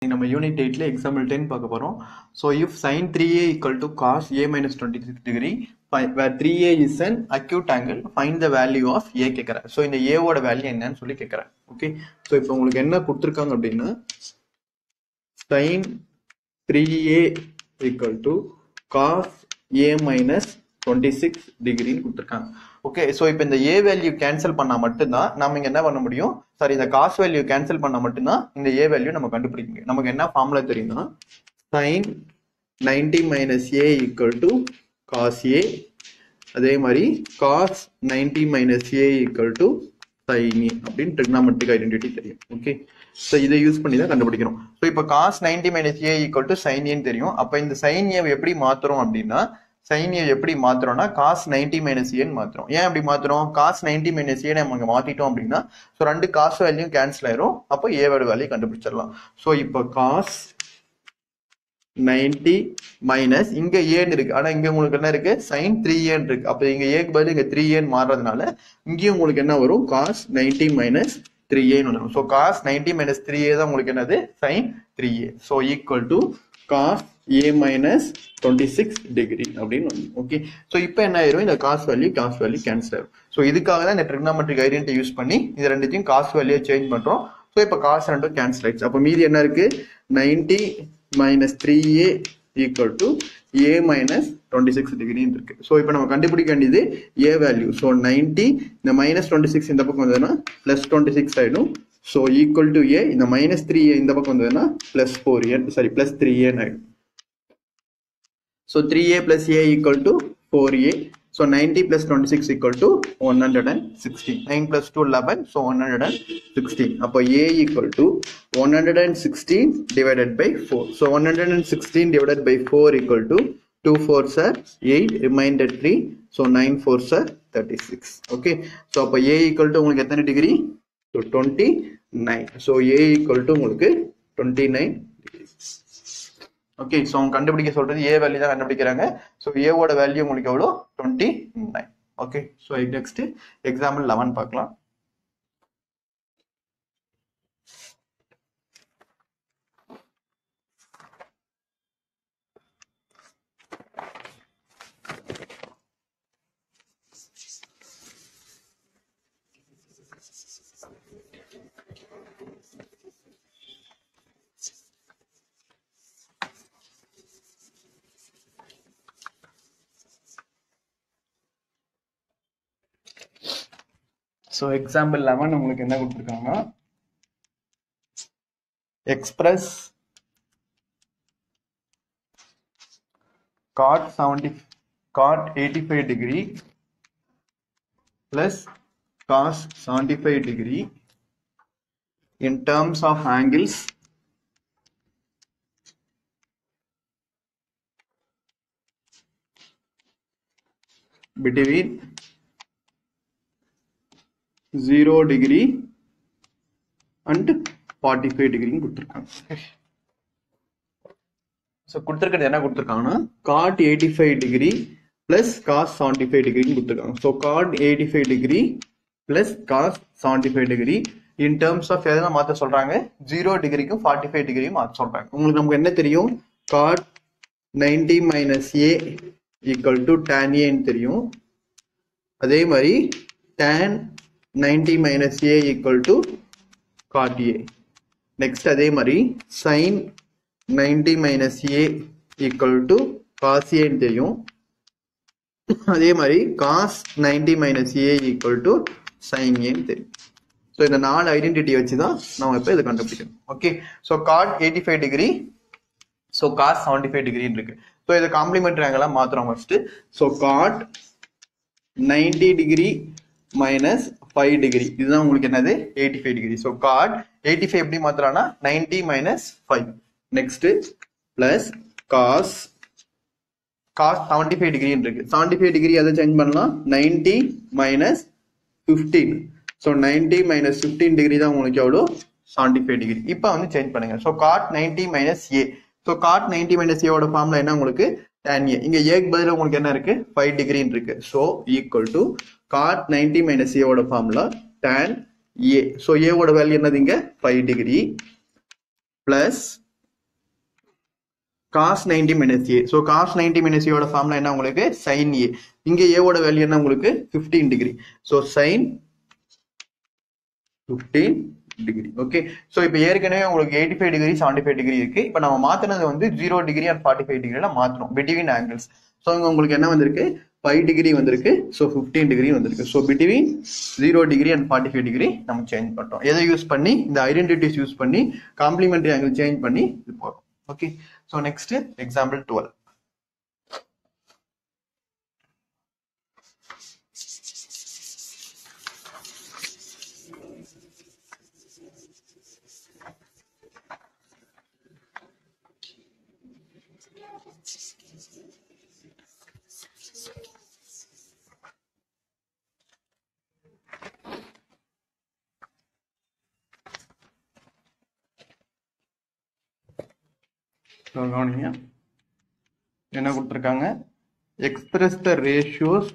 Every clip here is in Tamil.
நம்ம யூனிட் எயிட்ல எக்ஸாம்பிள் டென் பார்க்க போறோம் so if sine three A equal to cos A minus twenty six degree where three A is an acute angle find the value of A கேட்குறேன் ஸோ இந்த ஏவோட வேல்யூ என்னன்னு சொல்லி கேட்குறேன் ஓகே ஸோ இப்போ உங்களுக்கு என்ன கொடுத்துருக்காங்க அப்படின்னா sine three A equal to cos A minus twenty six டிகிரின்னு கொடுத்துருக்காங்க ஓகே ஸோ இப்போ இந்த ஏ வேல்யூ கேன்சல் பண்ணால் மட்டும்தான் நம்ம இங்கே என்ன பண்ண முடியும் சாரி இந்த காஸ் வேல்யூ கேன்சல் பண்ணால் மட்டும்தான் இந்த ஏ வேல்யூ நம்ம கண்டுபிடிக்க முடியும் நமக்கு என்ன ஃபார்முலா தெரியும்னா sine ninety minus A equal to cos A அதே மாதிரி cos ninety minus A equal to sine A அப்படின்னு ட்ரிக்னாமெட்ரிக் ஐடென்டிட்டி தெரியும் ஓகே ஸோ இதை யூஸ் பண்ணி தான் கண்டுபிடிக்கிறோம் ஸோ இப்போ cos ninety minus A equal to sine ஏன்னு தெரியும் அப்போ இந்த சைன் ஏ எப்படி மாத்துறோம் அப்படின்னா சைன் ஏ எப்படி மாத்துறோம்னா காஸ் நைன்டி மைனஸ் ஏன்னு மாத்துறோம் ஏன் அப்படி மாத்துறோம் காஸ் நைன்டி மைனஸ் ஏ நம்ம அங்கே மாத்திட்டோம் அப்படின்னா ஸோ ரெண்டு காஸ் வேல்யூ கேன்சல் ஆயிரும் அப்போ ஏவோட வேல்யூ கண்டுபிடிச்சிடலாம் ஸோ இப்போ காஸ் நைன்டி மைனஸ் இங்க ஏன்னு இருக்கு ஆனா இங்க உங்களுக்கு என்ன இருக்கு சைன் த்ரீ ஏன்னு இருக்கு அப்ப இங்க ஏக்கு பதில் இங்க த்ரீ ஏன்னு மாறுறதுனால இங்கேயும் உங்களுக்கு என்ன வரும் காஸ் நைன்டி மைனஸ் த்ரீ ஏன்னு வரும் so cos ninety minus three A தான் உங்களுக்கு என்னது sine three A so equal to cos A minus twenty six degree அப்படின்னு வந்து ஓகே ஸோ இப்போ என்ன ஆயிரும் இந்த cos value cos value cancel ஆயிரும் ஸோ இதுக்காக தான் இந்த ட்ரிக்னாமெட்ரிக் ஐடென்டி யூஸ் பண்ணி இது ரெண்டுத்தையும் காஸ் வேல்யூ சேஞ்ச் பண்றோம் ஸோ இப்போ காஸ் ரெண்டும் கேன்சல் ஆயிடுச்சு அப்போ மீதி என்ன இருக்கு ninety minus three A equal to A minus twenty six டிகிரின்னு இருக்கு ஸோ இப்போ நம்ம கண்டுபிடிக்க வேண்டியது ஏ வேல்யூ ஸோ நைன்டி இந்த மைனஸ் டுவெண்ட்டி சிக்ஸ் இந்த பக்கம் வந்ததுன்னா பிளஸ் டுவெண்ட்டி சிக்ஸ் ஆயிடும் ஸோ ஈக்குவல் டு ஏ இந்த மைனஸ் த்ரீ ஏ இந்த பக்கம் வந்ததுன்னா plus four A sorry plus three ஏன்னு ஆயிடும் so three A plus A equal to four A so ninety plus twenty six equal to one hundred and sixteen nine plus two eleven so one hundred and sixteen அப்போ A equal to one hundred and sixteen divided by four so one hundred and sixteen divided by four equal to two four sir eight reminder three so nine four sir thirty six okay so அப்போ ஏ ஈக்குவல் டு உங்களுக்கு எத்தனை degree so twenty nine so A equal to உங்களுக்கு twenty nine degree okay so அவங்க கண்டுபிடிக்க சொல்றது ஏ வேல்யூ தான் கண்டுபிடிக்கிறாங்க ஸோ ஏவோட வேல்யூ உங்களுக்கு எவ்வளோ twenty nine okay so next example eleven பார்க்கலாம் ஸோ எக்ஸாம்பிள் லெவன் உங்களுக்கு என்ன கொடுத்துருக்காங்க express cot seventy cot eighty five degree plus cos seventy five degree in terms of angles between zero degree and forty five டிகிரின்னு கொடுத்துருக்காங்க ஸோ கொடுத்துருக்கிறது என்ன கொடுத்துருக்காங்கன்னா cot eighty five degree plus cos seventy five டிகிரின்னு கொடுத்துருக்காங்க so cot eighty five degree plus cos seventy five degree in terms of எதை மாற்ற சொல்றாங்க ஜீரோ டிகிரிக்கும் ஃபார்ட்டி ஃபைவ் டிகிரியும் மாற்ற சொல்றாங்க உங்களுக்கு நமக்கு என்ன தெரியும் cot ninety minus A equal to tan ஏன்னு தெரியும் அதே மாதிரி tan ninety minus A equal to cot A next அதே மாதிரி sine ninety minus A equal to cos ஏன்னு தெரியும் அதே மாதிரி cos ninety minus A equal to sine ஏன்னு தெரியும் ஸோ இந்த நாலு ஐடென்டிட்டி வச்சு தான் நம்ம இப்போ இதை கண்டுபிடிக்கணும் okay so cot eighty five degree so cos seventy five டிகிரின்னு இருக்கு ஸோ இதை காம்ப்ளிமெண்ட்ரி ஆங்கிளாக மாற்றுறோம் first so cot ninety degree minus five degree இதுதான் உங்களுக்கு என்னது eighty five degree so cot eighty five எப்படி மாத்திரானா ninety minus five next plus cos cos seventy five டிகிரின்னு இருக்கு செவன்டி ஃபைவ் டிகிரி எதை சேஞ்ச் பண்ணலாம் ninety minus fifteen so ninety minus fifteen degree தான் உங்களுக்கு எவ்வளோ செவன்டி ஃபைவ் டிகிரி இப்போ வந்து சேஞ்ச் பண்ணுங்க so cot ninety minus A so cot ninety minus ஏவோட ஃபார்ம்ல என்ன உங்களுக்கு tan ஏ இங்க ஏக்கு பதிலா உங்களுக்கு என்ன இருக்கு ஃபைவ் டிகிரின்னு இருக்கு so equal to cot ninety minus ஏவோட ஃபார்முலா tan ஏ ஸோ ஏவோட வேல்யூ என்னது இங்க five degree plus cos ninety minus A so cos ninety minus ஏவோட ஃபார்ம்ல என்ன உங்களுக்கு சைன் ஏ இங்க ஏவோட வேல்யூ என்ன உங்களுக்கு fifteen degree so sine fifteen degree okay so இப்போ ஏற்கனவே உங்களுக்கு eighty five degree seventy five degree இருக்கு இப்போ நம்ம மாத்தினது வந்து zero degree and forty five டிகிரில மாற்றணும் பிட்வீன் ஆங்கிள்ஸ் ஸோ இங்கே உங்களுக்கு என்ன வந்திருக்கு ஃபைவ் டிகிரி வந்திருக்கு ஸோ ஃபிஃப்டீன் டிகிரி வந்திருக்கு so between zero degree and forty five degree நம்ம சேஞ்ச் பண்ணுறோம் எதை யூஸ் பண்ணி இந்த ஐடென்டிட்டிஸ் யூஸ் பண்ணி காம்ப்ளிமெண்டரி ஆங்கிள் சேஞ்ச் பண்ணி இது போகிறோம் okay so next example twelve So, கவனிங்க என்ன கொடுத்துருக்காங்க express the ratios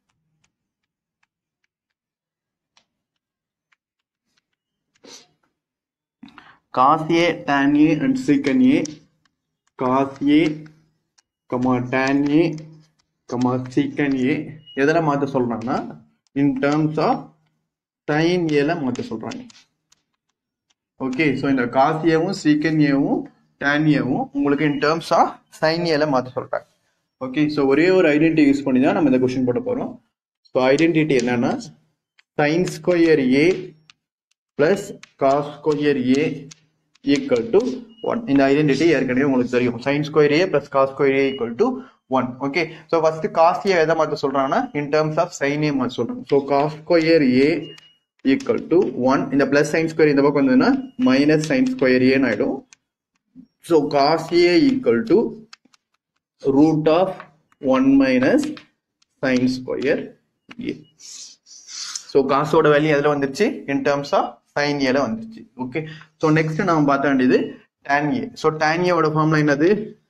cos A tan A and secant A cos A comma tan A comma secant A எதில் மாற்ற சொல்கிறாங்கன்னா இன் டேர்ம்ஸ் ஆஃப் சைன் ஏல மாற்ற சொல்கிறாங்க ஓகே ஸோ இந்த காஸ் ஏவும் சீக்கன் ஏவும் tan ஏவும் உங்களுக்கு இன் டேர்ம்ஸ் ஆஃப் சைன் ஏல மாற்ற சொல்கிறாங்க ஓகே ஸோ ஒரே ஒரு ஐடென்டிட்டி யூஸ் பண்ணி தான் நம்ம இந்த கொஸ்டின் போட போகிறோம் ஸோ ஐடென்டிட்டி என்னன்னா sine square A plus cos square A equal to one இந்த ஐடென்டிட்டி ஏற்கனவே உங்களுக்கு தெரியும் sine square A plus cos square A equal to one okay so first cos A எதை மாற்ற சொல்றாங்கன்னா in terms of sine A மாற்ற சொல்றாங்க so cos square A equal to one இந்த பிளஸ் சைன் ஸ்கொயர் இந்த பக்கம் வந்ததுன்னா மைனஸ் சைன் ஸ்கொயர் ஏன்னு ஆயிடும் so cos A equal to root of one minus sine square A so காசோட வேல்யூ எதில் வந்துருச்சு இன் டேர்ம்ஸ் ஆஃப் சைன் ஏல வந்துருச்சு ஓகே ஸோ நெக்ஸ்ட் நம்ம பார்த்த வேண்டியது tan ஏ ஸோ tan ஏவோட ஃபார்ம்ல என்னது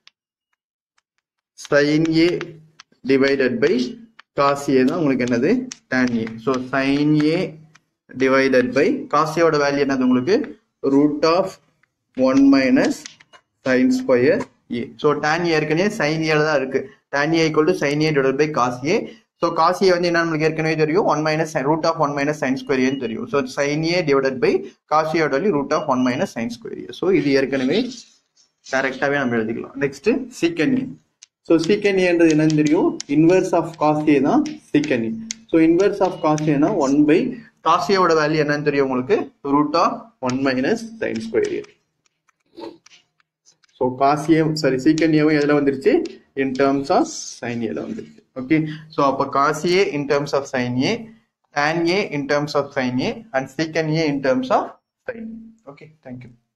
sin A divided by cos A தான் உங்களுக்கு என்னது tan A so sin A divided by cos ஏவோட வேல்யூ என்னது உங்களுக்கு root of one minus sine square A so tan A ஏற்கனவே sin ஏல தான் இருக்கு tan A equal to sine A divide by cos A so cos A வந்து என்ன நம்மளுக்கு ஏற்கனவே தெரியும் one minus root of one minus sine square ஏன்னு தெரியும் so sine A divided by cos A value root of one minus sine square A so இது ஏற்கனவே டைரக்டாகவே நம்ம எழுதிக்கலாம் நெக்ஸ்ட் சீக்கன் ஏ ஸோ சீக்கன் ஏன்றது என்னன்னு தெரியும் இன்வெர்ஸ் ஆஃப் காஸ் ஏ தான் secant A so inverse of cos ஏனா ஒன் பை காஸ் ஏவோட வேல்யூ என்னன்னு தெரியும் உங்களுக்கு root of one minus sine square A so cos A sorry secant ஏவும் எதில் வந்துருச்சு இன் டேர்ம்ஸ் ஆஃப் சைன் ஏல வந்துருச்சு ஓகே ஸோ அப்போ cos A in terms of sine A tan A in terms of sine A and secant A in terms of sine okay thank you